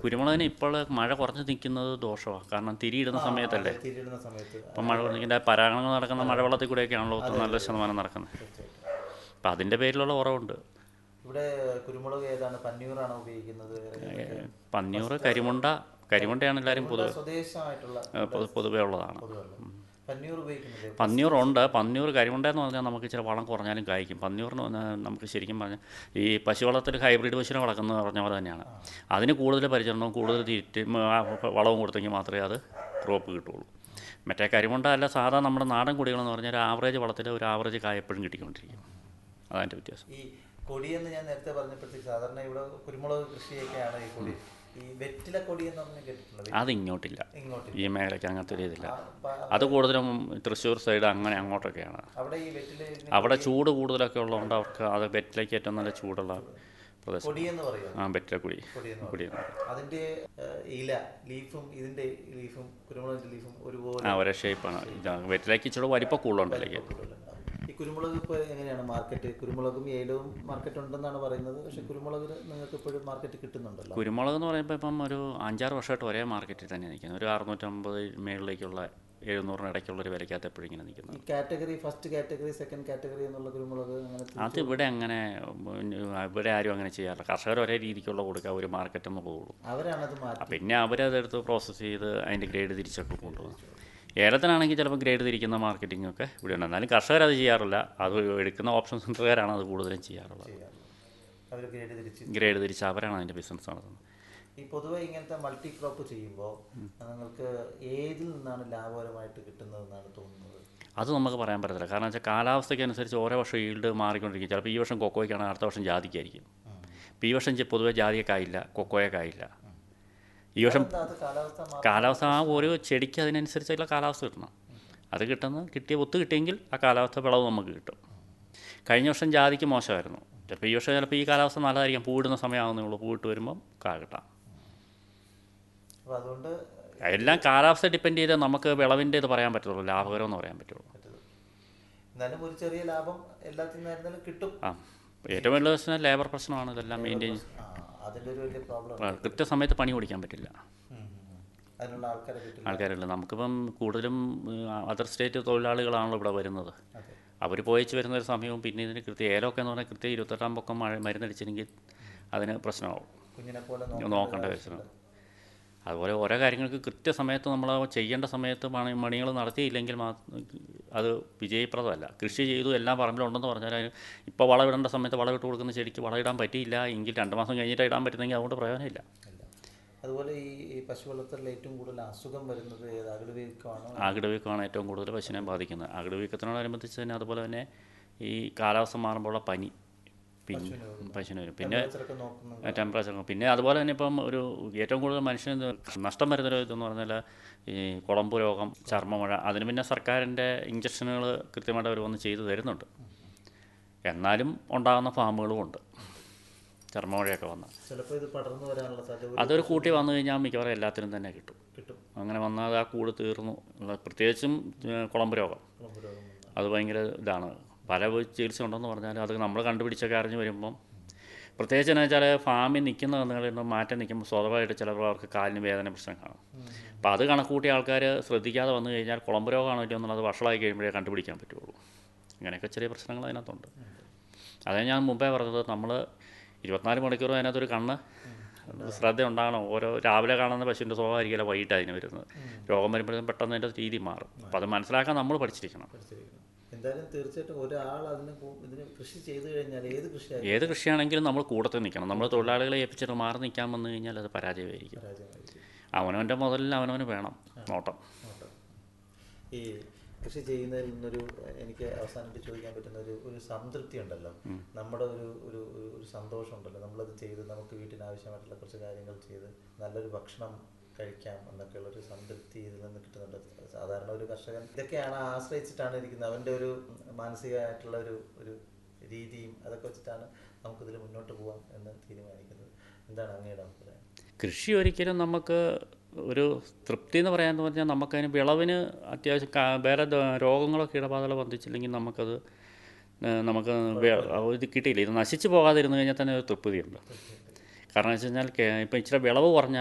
കുരുമുളകിന് ഇപ്പോൾ മഴ കുറഞ്ഞ് നിൽക്കുന്നത് ദോഷമാണ് കാരണം തിരിയിടുന്ന സമയത്തല്ലേ തിരിയിടുന്ന സമയത്ത് ഇപ്പം മഴ കുറഞ്ഞിൻ്റെ പരാഗണങ്ങൾ നടക്കുന്ന മഴവെള്ളത്തിൽ കൂടെയൊക്കെയാണല്ലോ നല്ല ശതമാനം നടക്കുന്നത് തീർച്ചയായിട്ടും അപ്പം അതിൻ്റെ പേരിലുള്ള കുറവുണ്ട് ഇവിടെ കുരുമുളക് ഏതാണ് പന്നിയൂറാണോ ഉപയോഗിക്കുന്നത് വേറെ പന്നിയൂർ കരിമുണ്ട കരിമുണ്ടയാണ് എല്ലാവരും പൊതുവെ സ്വദേശമായിട്ടുള്ള ഏഹ് പൊതു- പൊതുവേ ഉള്ളതാണ് പൊതുവെള്ളം പന്നിയൂർ ഉപയോഗിക്കുന്നില്ലേ പന്നിയൂറുണ്ട് പന്നിയൂർ കരിമുണ്ട എന്ന് പറഞ്ഞാൽ നമുക്ക് ഇച്ചിരി വളം കുറഞ്ഞാലും കായ്ക്കും പന്നിയൂറിന് പറഞ്ഞാൽ നമുക്ക് ശരിക്കും പറഞ്ഞാൽ ഈ പശുവളത്തിൽ ഹൈബ്രിഡ് പശുവിനെ വളർക്കുന്നത് പറഞ്ഞ പോലെ തന്നെയാണ് അതിന് കൂടുതൽ പരിചരണവും കൂടുതൽ തീറ്റും ആ, വളവും കൊടുത്തെങ്കിൽ മാത്രമേ അത് ക്രോപ്പ് കിട്ടുള്ളൂ മറ്റേ കരിമുണ്ട അല്ല സാധാ നമ്മുടെ നാടൻ കുടികളെന്ന് പറഞ്ഞാൽ ഒരു ആവറേജ് വളത്തിൽ ഒരു ആവറേജ് കായ എപ്പോഴും കിട്ടിക്കൊണ്ടിരിക്കും അതതിൻ്റെ വ്യത്യാസം ഈ കൊടിയെന്ന് ഞാൻ നേരത്തെ പറഞ്ഞപ്പോഴത്തേക്ക് സാധാരണ ഇവിടെ കുരുമുളക് കൃഷിയൊക്കെയാണ് ഈ കൊടി ഈ വെറ്റില കൊടി എന്ന് പറഞ്ഞ് കേട്ടിട്ടുള്ളത് അത് ഇങ്ങോട്ടില്ല ഇങ്ങോട്ട് ഈ മേഖലയ്ക്ക് അങ്ങനത്തെ ഒരു ഇതില്ല ആ, പ- അത് കൂടുതലും തൃശ്ശൂർ സൈഡ് അങ്ങനെ അങ്ങോട്ടൊക്കെയാണ് അവിടെ ഈ വെറ്റില അവിടെ ചൂട് കൂടുതലൊക്കെ ഉള്ളതുകൊണ്ട് അവർക്ക് അത് വെറ്റിലേക്ക് ഏറ്റവും നല്ല ചൂടുള്ള പ്രദേശം കൊടി എന്ന് പറയുന്നത് ആ വെറ്റിലക്കുടി കൊടി എന്ന് കുടി അതിന്റെ ഏഹ്, ഇല ലീഫും ഇതിന്റെ ലീഫും കുരുമുളകിന്റെ ലീഫും ഒരുപോലെ ആ ഒരേ ഷേപ്പാണ് ഇതാണ് വെറ്റിലേക്ക് ഇച്ചിരി വലിപ്പം കൂടുതലുണ്ടല്ലേ കൂടുതലുണ്ടാവും. ഈ കുരുമുളക് ഇപ്പോൾ എങ്ങനെയാണ് മാർക്കറ്റ് കുരുമുളകും ഏലവും മാർക്കറ്റ് ഉണ്ടെന്നാണ് പറയുന്നത് പക്ഷെ കുരുമുളക് നിങ്ങൾക്ക് ഇപ്പോഴും മാർക്കറ്റ് കിട്ടുന്നുണ്ടല്ലോ കുരുമുളക് എന്ന് പറയുമ്പോൾ ഇപ്പം ഒരു അഞ്ചാറ് വർഷമായിട്ട് ഒരേ മാർക്കറ്റിൽ തന്നെ നിൽക്കുന്നത് ഒരു അറുന്നൂറ്റമ്പത് മേളിലേക്കുള്ള എഴുന്നൂറിന് ഇടയ്ക്കുള്ള ഒരു വിലക്കകത്ത് എപ്പോഴും ഇങ്ങനെ നിൽക്കുന്നത് ഈ category first category second category എന്നുള്ള കുരുമുളക് അങ്ങനെ അത് ഇവിടെ അങ്ങനെ ഉം, ഇവിടെ ആരും അങ്ങനെ ചെയ്യാറില്ല കർഷകർ ഒരേ രീതിക്കുള്ള കൊടുക്കുക ഒരു മാർക്കറ്റ് എന്നുള്ളതുള്ളൂ അവരാണത് ആ, മാറ്റി പിന്നെ അവരതെടുത്ത് പ്രോസസ്സ് ചെയ്ത് അതിൻ്റെ ഗ്രേഡ് തിരിച്ചൊക്കെ കൊണ്ടുപോകും ഏലത്തിനാണെങ്കിൽ ചിലപ്പോൾ ഗ്രേഡ് തിരിക്കുന്ന മാർക്കറ്റിംഗ് ഒക്കെ ഇവിടെ ഉണ്ട് എന്നാലും കർഷകർ അത് ചെയ്യാറില്ല അത് എടുക്കുന്ന ഓപ്ഷൻ സെൻറ്ററുകാരാണ് അത് കൂടുതലും ചെയ്യാറുള്ളത് അവർ ഗ്രേഡ് തിരിച്ച് ഗ്രേഡ് തിരിച്ച് അവരാണ് അതിൻ്റെ ബിസിനസ് നടത്തുന്നത് ഈ പൊതുവെ ഇങ്ങനത്തെ മൾട്ടി ക്രോപ്പ് ചെയ്യുമ്പോൾ നിങ്ങൾക്ക് ഏതിൽ നിന്നാണ് ലാഭകരമായിട്ട് കിട്ടുന്നതെന്നാണ് തോന്നുന്നത് അത് നമുക്ക് പറയാൻ പറ്റത്തില്ല കാരണം വെച്ചാൽ കാലാവസ്ഥയ്ക്ക് അനുസരിച്ച് ഓരോ വർഷം ഈൽഡ് മാറിക്കൊണ്ടിരിക്കും ചിലപ്പോൾ ഈ വർഷം കൊക്കോയ്ക്കാണ് അടുത്ത വർഷം ജാതിക്കായിരിക്കും ഇപ്പോൾ ഈ വർഷം ചെ- പൊതുവെ ജാതിയൊക്കെയായില്ല കൊക്കോയൊക്കെയായില്ല ഈ വർഷം എന്താ അത് കാലാവസ്ഥ മാറി കാലാവസ്ഥ ആ ഓരോ ചെടിക്ക് അതിനനുസരിച്ചുള്ള കാലാവസ്ഥ കിട്ടണം അത് കിട്ടുന്നത് കിട്ടിയ ഒത്ത് കിട്ടിയെങ്കിൽ ആ കാലാവസ്ഥ വിളവ് നമുക്ക് കിട്ടും കഴിഞ്ഞ വർഷം ജാതിക്ക് മോശമായിരുന്നു ചിലപ്പോൾ ഈ വർഷം ചിലപ്പോൾ ഈ കാലാവസ്ഥ നല്ലതായിരിക്കും പൂവിടുന്ന സമയമാകുന്നേ ഉള്ളൂ പൂവിട്ട് വരുമ്പം കാ കിട്ടാം അപ്പോൾ അതുകൊണ്ട് എല്ലാം കാലാവസ്ഥ ഡിപ്പെൻഡ് ചെയ്ത് നമുക്ക് വിളവിൻ്റെ ഇത് പറയാൻ പറ്റുള്ളൂ ലാഭകരമെന്ന് പറയാൻ പറ്റുള്ളൂ പറ്റത് എന്നാലും ഒരു ചെറിയ ലാഭം എല്ലാത്തിൽ നിന്നായിരുന്നാലും കിട്ടും ആ ഏറ്റവും വലിയ പ്രശ്നം ലേബർ പ്രശ്നമാണ് ഇതെല്ലാം മെയിൻറ്റെയിൻ ആ അതിൻ്റെ ഒരു വലിയ പ്രോബ്ലം കൃത്യസമയത്ത് പണി ഓടിക്കാൻ പറ്റില്ല അതിനുള്ള ആൾക്കാരെ കിട്ടില്ല ആൾക്കാരുണ്ട് നമുക്കിപ്പം കൂടുതലും അതർ സ്റ്റേറ്റ് തൊഴിലാളികളാണല്ലോ ഇവിടെ വരുന്നത് അതെ അവർ പോയിച്ച് വരുന്ന ഒരു സമയവും പിന്നെ ഇതിന് കൃത്യം ഏലമൊക്കെ എന്ന് പറഞ്ഞാൽ കൃത്യം ഇരുപത്തെട്ടാം പൊക്കം മഴ മരുന്നടിച്ചില്ലെങ്കിൽ അതിന് പ്രശ്നമാവും കുഞ്ഞിനെ പോലെ നോക്കേണ്ട പ്രശ്നം അതുപോലെ ഓരോ കാര്യങ്ങൾക്ക് കൃത്യസമയത്ത് നമ്മൾ ചെയ്യേണ്ട സമയത്ത് പണി മണികൾ നടത്തിയില്ലെങ്കിൽ മാ അത് വിജയപ്രദമല്ല കൃഷി ചെയ്തു എല്ലാം പറമ്പിലുണ്ടെന്ന് പറഞ്ഞാൽ അതിന് ഇപ്പോൾ വളമിടേണ്ട സമയത്ത് വളമിട്ട് കൊടുക്കുന്ന ചെടിക്ക് വളമിടാൻ പറ്റിയില്ല എങ്കിൽ രണ്ട് മാസം കഴിഞ്ഞിട്ട് ഇടാൻ പറ്റുന്നെങ്കിൽ അതുകൊണ്ട് പ്രയോജനമില്ല ഇല്ല അതുപോലെ ഈ ഈ പശു വളർത്തലിൽ ഏറ്റവും കൂടുതൽ അസുഖം വരുന്നത് ഏത് അകിടുവീക്കമാണോ ആകിടവീക്കമാണ് ഏറ്റവും കൂടുതൽ പശുവിനെ ബാധിക്കുന്നത് ആകിടവീക്കത്തിനോടനുബന്ധിച്ച് തന്നെ അതുപോലെ തന്നെ ഈ കാലാവസ്ഥ മാറുമ്പോഴുള്ള പനി പിന്നെ പശുവിന് വരും പിന്നെ ടെമ്പറേച്ചറൊക്കെ നോക്കുന്നു ടെമ്പറേച്ചർ പിന്നെ അതുപോലെ തന്നെ ഇപ്പം ഒരു ഏറ്റവും കൂടുതൽ മനുഷ്യന് നഷ്ടം വരുന്നൊരു ഇതെന്ന് പറഞ്ഞാൽ ഈ കുളമ്പ് രോഗം ചർമ്മമുഴ അതിന് പിന്നെ സർക്കാരിൻ്റെ ഇഞ്ചക്ഷനുകൾ കൃത്യമായിട്ട് അവർ വന്ന് ചെയ്തു തരുന്നുണ്ട് എന്നാലും ഉണ്ടാകുന്ന ഫാമുകളും ഉണ്ട് ചർമ്മമുഴയൊക്കെ വന്ന് ചിലപ്പോൾ ഇത് പടർന്നു വരാനുള്ള സാധ്യത അതൊരു കൂട്ടി വന്നു കഴിഞ്ഞാൽ മിക്കവാറും എല്ലാത്തിനും തന്നെ കിട്ടും കിട്ടും അങ്ങനെ വന്നാൽ ആ കൂട് തീർന്നു ഉള്ള- പ്രത്യേകിച്ചും ഏഹ്, കുളമ്പ് രോഗം കുളമ്പ് രോഗം വന്നാൽ. അത് ഭയങ്കര ഇതാണ് പല ചികിത്സ ഉണ്ടെന്ന് പറഞ്ഞാൽ അത് നമ്മൾ കണ്ടുപിടിച്ചൊക്കെ അറിഞ്ഞ് വരുമ്പം പ്രത്യേകിച്ച് എന്ന് വെച്ചാൽ ഫാമിൽ നിൽക്കുന്ന കന്നുകളിൽ മാറ്റം നിൽക്കുമ്പോൾ സ്വതമായിട്ട് ചിലപ്പോൾ അവർക്ക് കാലിന് വേദന പ്രശ്നം കാണും അപ്പോൾ അത് കണക്കൂട്ടിയ ആൾക്കാർ ശ്രദ്ധിക്കാതെ വന്നു കഴിഞ്ഞാൽ കുളമ്പ് രോഗമാണോ ഇല്ലയോ എന്നുള്ളത് വഷളായി കഴിയുമ്പോഴേ കണ്ടുപിടിക്കാൻ പറ്റുള്ളൂ അങ്ങനെയൊക്കെ ചെറിയ പ്രശ്നങ്ങൾ അതിനകത്തുണ്ട് അതേ ഞാൻ മുമ്പേ പറഞ്ഞത് നമ്മൾ ഇരുപത്തിനാല് മണിക്കൂറും അതിനകത്തൊരു കണ്ണ് ശ്രദ്ധ ഉണ്ടാകണം ഓരോ രാവിലെ കാണുന്ന പശുവിൻ്റെ സ്വഭാവമായിരിക്കില്ല വൈകിട്ട് അതിന് വരുന്നത് രോഗം വരുമ്പോഴത്തേക്കും പെട്ടെന്ന് അതിൻ്റെ രീതി മാറും അപ്പോൾ അത് മനസ്സിലാക്കാൻ നമ്മൾ പഠിച്ചിരിക്കണം പഠിച്ചിരിക്കണം എന്തായാലും തീർച്ചയായിട്ടും ഒരാൾ അതിന് കൂ- ഇതിന് കൃഷി ചെയ്തു കഴിഞ്ഞാൽ ഏത് കൃഷിയായി ഏത് കൃഷിയാണെങ്കിലും നമ്മൾ കൂടത്തിൽ നിൽക്കണം നമ്മൾ തൊഴിലാളികളെ ഏൽപ്പിച്ചിട്ട് മാറി നിൽക്കാൻ വന്നു കഴിഞ്ഞാൽ അത് പരാജയമായിരിക്കും പരാജയമായിരിക്കും അവനവൻ്റെ മുതലിൽ അവനവന് വേണം നോട്ടം നോക്കാം. ഈ കൃഷി ചെയ്യുന്നതിൽ നിന്നൊരു എനിക്ക് അവസാനമായിട്ട് ചോദിക്കാൻ പറ്റുന്ന ഒരു ഒരു സംതൃപ്തി ഉണ്ടല്ലോ നമ്മുടെ ഒരു ഒരു ഒരു- ഒരു സന്തോഷം ഉണ്ടല്ലോ നമ്മളത് ചെയ്ത് നമുക്ക് വീട്ടിന് ആവശ്യമായിട്ടുള്ള കുറച്ച് കാര്യങ്ങൾ ചെയ്ത് നല്ലൊരു ഭക്ഷണം കഴിക്കാം എന്നൊക്കെയുള്ള ഒരു സംതൃപ്തി ഇതിൽ നിന്ന് കിട്ടുന്നുണ്ട് സാധാരണ ഒരു കർഷകൻ ഇതൊക്കെയാണ് ആശ്രയിച്ചിട്ടാണ് ഇരിക്കുന്നത് അവൻ്റെ ഒരു മാനസികമായിട്ടുള്ള ഒരു ഒരു രീതിയും അതൊക്കെ വെച്ചിട്ടാണ് നമുക്കിതിൽ മുന്നോട്ട് പോകാം എന്ന് തീരുമാനിക്കുന്നത് എന്താണ് അങ്ങയുടെ അഭിപ്രായം കൃഷി ഒരിക്കലും നമുക്ക് ഒരു തൃപ്തി എന്ന് പറയാന്ന് പറഞ്ഞാൽ നമുക്കതിന് വിളവിന് അത്യാവശ്യം കാ- വേറെ ദ- രോഗങ്ങളോ കീടബാധകളോ വന്നിച്ചില്ലെങ്കിൽ നമുക്കത് ഏഹ് നമുക്ക് വേ- ഇത് കിട്ടിയില്ല ഇത് നശിച്ചു പോകാതിരുന്നു കഴിഞ്ഞാൽ തന്നെ ഒരു തൃപ്തിയുണ്ട് കാരണം വെച്ച് കഴിഞ്ഞാൽ കേ- ഇപ്പം ഇച്ചിരി വിളവ് കുറഞ്ഞാൽ